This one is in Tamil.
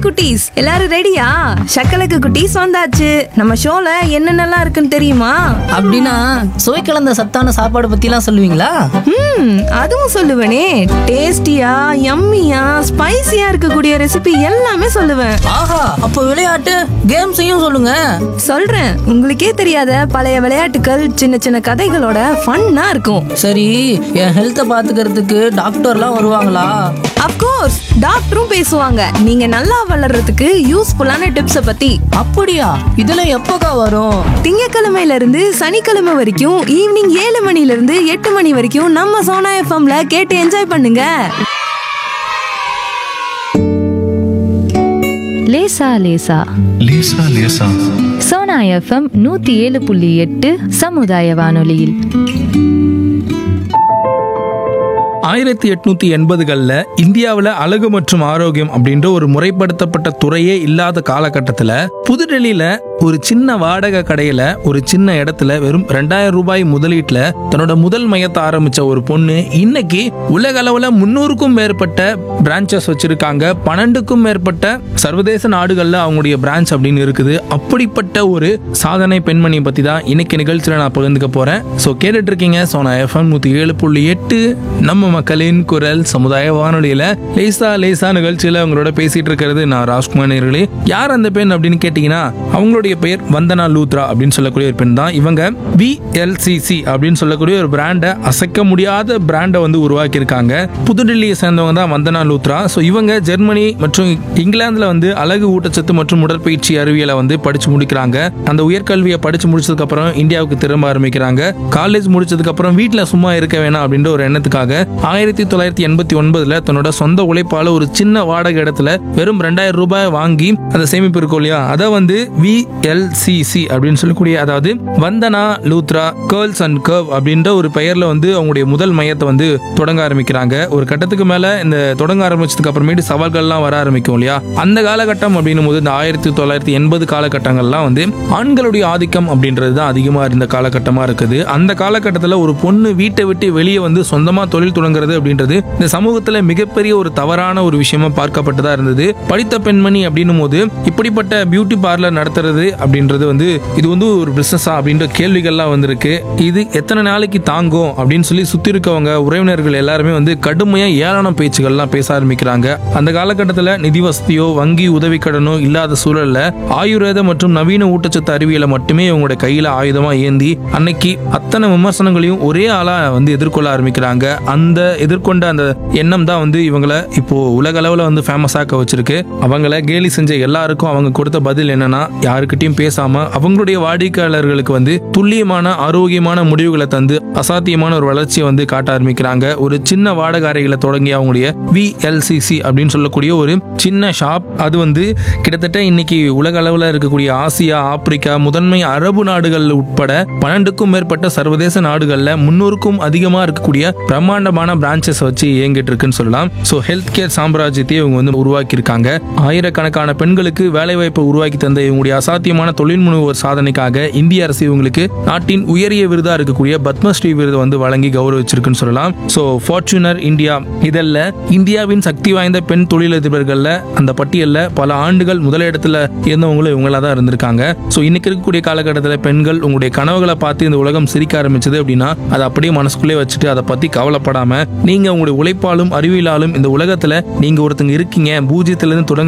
குட்டீஸ் எல்லாரும் ரெடியா சக்கலக்கு குட்டீஸ் வந்தாச்சு நம்ம ஷோல என்னென்னலாம் இருக்குன்னு தெரியுமா அப்படின்னா சுவை கலந்த சத்தான சாப்பாடு பத்திலாம் சொல்லுவீங்களா ம் அதுவும் சொல்லுவேனே டேஸ்டியா யம்மியா ஸ்பைசியா இருக்கக்கூடிய ரெசிபி எல்லாமே சொல்லுவேன் ஆஹா அப்போ விளையாட்டு கேம்ஸையும் சொல்லுங்க சொல்றேன் உங்களுக்கே தெரியாத பழைய விளையாட்டுகள் சின்ன சின்ன கதைகளோட ஃபன்னா இருக்கும் சரி என் ஹெல்த்தை பாத்துக்கிறதுக்கு டாக்டர்லாம் வருவாங்களா அப்கோர்ஸ் டாக்டரும் பேசுவாங்க நீங்க நல்லா வளர்றதுக்கு யூஸ்ஃபுல்லான டிப்ஸை பத்தி அப்படியா இதெல்லாம் எப்போக்கா வரும் திங்கக்கிழமையில இருந்து சனிக்கிழமை வரைக்கும் ஈவினிங் ஏழு மணில இருந்து எட்டு மணி வரைக்கும் நம்ம சோனா எஃப்எம்ல கேட்டு என்ஜாய் பண்ணுங்க லேசா லேசா லேசா லேசா சோனா எஃப்எம் நூத்தி ஏழு புள்ளி எட்டு சமுதாய வானொலியில் ஆயிரத்தி எட்நூத்தி எண்பதுகளில் இந்தியாவில் அழகு மற்றும் ஆரோக்கியம் அப்படின்ற ஒரு முறைப்படுத்தப்பட்ட துறையே இல்லாத காலகட்டத்தில் புதுடெல்லியில ஒரு சின்ன வாடகை கடையில ஒரு சின்ன இடத்துல வெறும் ரெண்டாயிரம் ரூபாய் முதலீட்டுல தன்னோட முதல் மையத்தை ஆரம்பிச்ச ஒரு பொண்ணு இன்னைக்கு உலக அளவுல முன்னூறுக்கும் மேற்பட்ட பிரான்ச்சஸ் வச்சிருக்காங்க பன்னெண்டுக்கும் மேற்பட்ட சர்வதேச நாடுகள்ல அவங்களுடைய பிரான்ச் அப்படின்னு இருக்குது அப்படிப்பட்ட ஒரு சாதனை பெண்மணியை பத்தி தான் இன்னைக்கு நிகழ்ச்சியில நான் பகிர்ந்துக்க போறேன் ஸோ கேட்டுட்டு இருக்கீங்க சோனா எஃப்எம் நூத்தி ஏழு புள்ளி எட்டு நம்ம மக்களின் குரல் சமுதாய வானொலியில லேசா லேசா நிகழ்ச்சியில அவங்களோட பேசிட்டு இருக்கிறது நான் ராஜ்குமார் நேர்களே யார் அந்த பெண் அப்படின்னு கேட்டீங்கன்னா அவங்களுடைய பெயர் வந்தனா லூத்ரா அப்படின்னு சொல்லக்கூடிய ஒரு பெண் தான் இவங்க விஎல்சிசி அப்படின்னு சொல்லக்கூடிய ஒரு பிராண்டை அசைக்க முடியாத பிராண்டை வந்து உருவாக்கி இருக்காங்க புதுடெல்லியை சேர்ந்தவங்க தான் வந்தனா லூத்ரா ஸோ இவங்க ஜெர்மனி மற்றும் இங்கிலாந்துல வந்து அழகு ஊட்டச்சத்து மற்றும் உடற்பயிற்சி அறிவியலை வந்து படிச்சு முடிக்கிறாங்க அந்த உயர்கல்வியை படிச்சு முடிச்சதுக்கு அப்புறம் இந்தியாவுக்கு திரும்ப ஆரம்பிக்கிறாங்க காலேஜ் முடிச்சதுக்கு அப்புறம் வீட்டில் சும்மா இருக்க வேணாம் அப்படின்ற ஒரு எண்ணத்துக்காக ஆயிரத்தி தொள்ளாயிரத்தி எண்பத்தி ஒன்பதுல தன்னோட சொந்த உழைப்பால ஒரு சின்ன வாடகை இடத்துல வெறும் ரெண்டாயிரம் ரூபாய் வாங்கி அந்த சேமிப்பு இருக்கும் இல்லையா அதை வந்து விஎல்சிசி அப்படின்னு சொல்லக்கூடிய அதாவது Vandana Luthra girls and curve அப்படின்ற ஒரு பெயர்ல வந்து அவங்களுடைய முதல் மையத்தை வந்து தொடங்க ஆரம்பிக்கிறாங்க ஒரு கட்டத்துக்கு மேல இந்த தொடங்க ஆரம்பிச்சதுக்கு அப்புறமேட்டு சவால்கள்லாம் வர ஆரம்பிக்கும் இல்லையா அந்த காலகட்டம் அப்படின்னும் போது இந்த ஆயிரத்தி தொள்ளாயிரத்தி எண்பது காலகட்டங்கள்லாம் வந்து ஆண்களுடைய ஆதிக்கம் அப்படின்றது தான் அதிகமா இருந்த காலகட்டமா இருக்குது அந்த காலகட்டத்தில் ஒரு பொண்ணு வீட்டை விட்டு வெளியே வந்து சொந்தமா தொழில் தொடங்குறது அப்படின்றது இந்த சமூகத்துல மிகப்பெரிய ஒரு தவறான ஒரு விஷயமா பார்க்கப்பட்டதா இருந்தது படித்த பெண்மணி அப்படின்னும் போது இப்படிப்பட்ட பியூட்டி பார்லர் நடத்துறது அப்படின்றது வந்து இது வந்து ஒரு பிசினஸா அப்படின்ற கேள்விகள்லாம் வந்திருக்கு இது எத்தனை நாளைக்கு தாங்கும் அப்படின்னு சொல்லி சுத்தி இருக்கவங்க உறவினர்கள் எல்லாருமே வந்து கடுமையா ஏளன பேச்சுகள்லாம் பேச ஆரம்பிக்கிறாங்க அந்த காலகட்டத்தில் நிதி வசதியோ வங்கி உதவி கடனோ இல்லாத சூழல்ல ஆயுர்வேத மற்றும் நவீன ஊட்டச்சத்து அறிவியலை மட்டுமே இவங்களோட கையில ஆயுதமா ஏந்தி அன்னைக்கு அத்தனை விமர்சனங்களையும் ஒரே ஆளா வந்து எதிர்கொள்ள ஆரம்பிக்கிறாங்க அந்த எதிர்கொண்ட அந்த எண்ணம் தான் வந்து இவங்கள இப்போ உலக அளவுல வந்து ஃபேமஸ் ஆக்க வச்சிருக்கு அவங்கள கேலி செஞ்ச எல்லாருக்கும் அவங்க கொடுத்த பதில் என்னன்னா யாருக்கிட்டையும் பேசாம அவங்களுடைய வாடிக்கையாளர்களுக்கு வந்து துல்லியமான ஆரோக்கியமான முடிவுகளை தந்து அசாத்தியமான ஒரு வளர்ச்சியை வந்து காட்ட ஆரம்பிக்கிறாங்க ஒரு சின்ன வாடகை அறைகளை தொடங்கி அவங்களுடைய விஎல்சிசி அப்படின்னு சொல்லக்கூடிய ஒரு சின்ன ஷாப் அது வந்து கிட்டத்தட்ட இன்னைக்கு உலக அளவில் இருக்கக்கூடிய ஆசியா ஆப்பிரிக்கா முதன்மை அரபு நாடுகள் உட்பட பன்னெண்டுக்கும் மேற்பட்ட சர்வதேச நாடுகளில் முன்னூறுக்கும் அதிகமாக இருக்கக்கூடிய பிரம்மாண்டமான பிரான்ச்சஸ் வச்சு இயங்கிட்டு இருக்குன்னு சொல்லலாம் ஸோ ஹெல்த் கேர் சாம்ராஜ்யத்தை இவங்க வந்து உருவாக்கி இருக்காங்க ஆயிரக்கணக்கான பெண்களுக்கு வேலைவாய்ப்பை உருவாக்கி தந்த இவங்களுடைய அசாத்தியமான தொழில் முனைவோர் சாதனைக்காக இந்திய அரசு இவங்களுக்கு நாட்டின் உயரிய விருதா இருக்கக்கூடிய பத்மஸ்ரீ விருதை வந்து வழங்கி கௌரவிச்சிருக்குன்னு சொல்லலாம் ஸோ ஃபார்ச்சுனர் இந்தியா இதெல்ல இந்தியாவின் சக்தி வாய்ந்த பெண் தொழிலதிபர்கள்ல அந்த பட்டியல்ல பல ஆண்டுகள் முதலிடத்துல இருந்தவங்களும் இவங்களா தான் இருந்திருக்காங்க ஸோ இன்னைக்கு இருக்கக்கூடிய காலகட்டத்தில் பெண்கள் உங்களுடைய கனவுகளை பார்த்து இந்த உலகம் சிரிக்க ஆரம்பிச்சது அப்படின்னா அதை அப்படியே மனசுக்குள்ளே வச்சுட்டு அதை பத்தி கவலைப்படாம நீங்க உங்களுடைய உழைப்பாலும் அறிவியலாலும் இந்த உலகத்துல நீங்க ஒருத்தங்க இருக்கீங்க பூஜ்ஜியத்திலிருந்து தொடங்க